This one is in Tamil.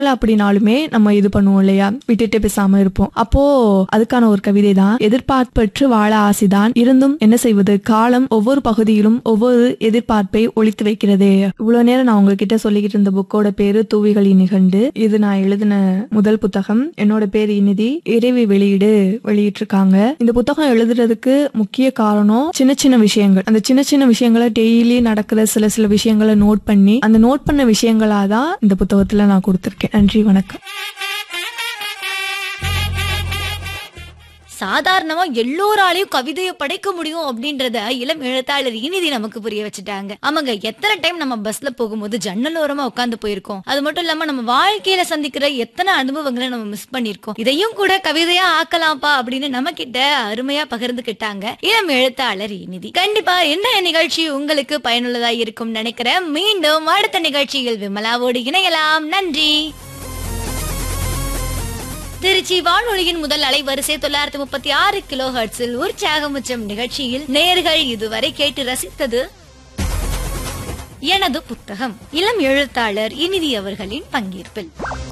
அப்படின்னாலுமே நம்ம இது பண்ணுவோம் இல்லையா விட்டுட்டு பேசாம இருப்போம் அப்போ அதுக்கான ஒரு கவிதை தான் எதிர்பார்ப்பற்று வாழ ஆசைதான் இருந்தும் என்ன செய்வது காலம் ஒவ்வொரு பகுதியிலும் ஒவ்வொரு எதிர்பார்ப்பை ஒழித்து வைக்கிறதே இவ்வளவு நேரம் நான் உங்ககிட்ட சொல்லிக்கிட்டு இருந்த புக்கோட பேரு தூவிகளின் நிகண்டு இது நான் எழுதின முதல் புத்தகம் என்னோட பேர் இனிதி இறைவி வெளியீடு வெளியிட்டிருக்காங்க இந்த புத்தகம் எழுதுறதுக்கு முக்கிய காரணம் சின்ன சின்ன விஷயங்கள் அந்த சின்ன சின்ன விஷயங்களை டெய்லி நடக்கிற சில சில விஷயங்களை நோட் பண்ணி அந்த நோட் பண்ண விஷயங்களா தான் இந்த புத்தகத்துல நான் கொடுத்திருக்கேன் நன்றி வணக்கம் சாதாரணமா எல்லோராலையும் கவிதையை படைக்க முடியும் அப்படின்றத இளம் எழுத்தாளர் இனிதி நமக்கு புரிய வச்சுட்டாங்க ஆமாங்க எத்தனை டைம் நம்ம பஸ்ல போகும்போது ஜன்னல் ஓரமா உட்காந்து போயிருக்கோம் அது மட்டும் இல்லாம நம்ம வாழ்க்கையில சந்திக்கிற எத்தனை அனுபவங்களை நம்ம மிஸ் பண்ணிருக்கோம் இதையும் கூட கவிதையா ஆக்கலாம்ப்பா அப்படின்னு நம்ம கிட்ட அருமையா பகிர்ந்துகிட்டாங்க இளம் எழுத்தாளர் இனிதி கண்டிப்பா என்ன நிகழ்ச்சி உங்களுக்கு பயனுள்ளதா இருக்கும் நினைக்கிறேன் மீண்டும் அடுத்த நிகழ்ச்சியில் விமலாவோடு இணையலாம் நன்றி திருச்சி வானொலியின் முதல் அலைவரிசை தொள்ளாயிரத்தி முப்பத்தி ஆறு கிலோ ஹர்ட்ஸில் உற்சாகமுச்சம் நிகழ்ச்சியில் நேர்கள் இதுவரை கேட்டு ரசித்தது எனது புத்தகம் இளம் எழுத்தாளர் இனிதி அவர்களின் பங்கேற்பில்